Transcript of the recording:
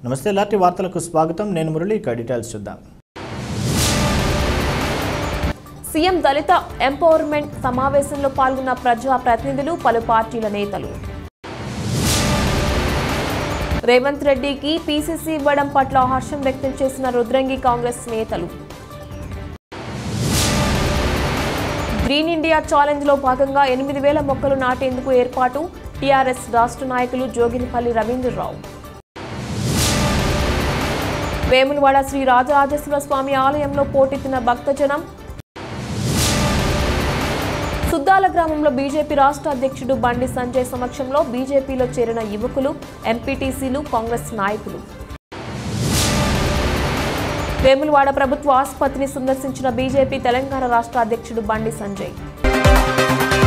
నమస్తే లాంటి వార్తలకు స్వాగతం నేను మురళి ఇక డీటెయిల్స్ చూద్దాం సీఎం దళిత ఎంపవర్మెంట్ సమావేశంలో పాల్గొన్న ప్రజా ప్రతినిధులు పలు పార్టీల నేతలు రేవంత్ రెడ్డికి పీసీసీ ఇవ్వడం పట్ల హర్షం వ్యక్తం చేసిన రుద్రంగి కాంగ్రెస్ నేతలు గ్రీన్ ఇండియా ఛాలెంజ్ లో భాగంగా ఎనిమిది వేల మొక్కలు నాటేందుకు ఏర్పాటు టీఆర్ఎస్ రాష్ట్ర నాయకులు జోగినిపల్లి రవీంద్రరావు వేములవాడ శ్రీ రాజరాజేశ్వర స్వామి ఆలయంలో పోటెత్తిన భక్తజనం సుద్దాల గ్రామంలో బీజేపీ రాష్ట్ర అధ్యక్షుడు బండి సంజయ్ సమక్షంలో బీజేపీలో చేరిన యువకులు ఎంపీటీసీలు కాంగ్రెస్ నాయకులు వేములవాడ ప్రభుత్వ ఆసుపత్రిని సందర్శించిన బీజేపీ తెలంగాణ రాష్ట్ర అధ్యక్షుడు బండి సంజయ్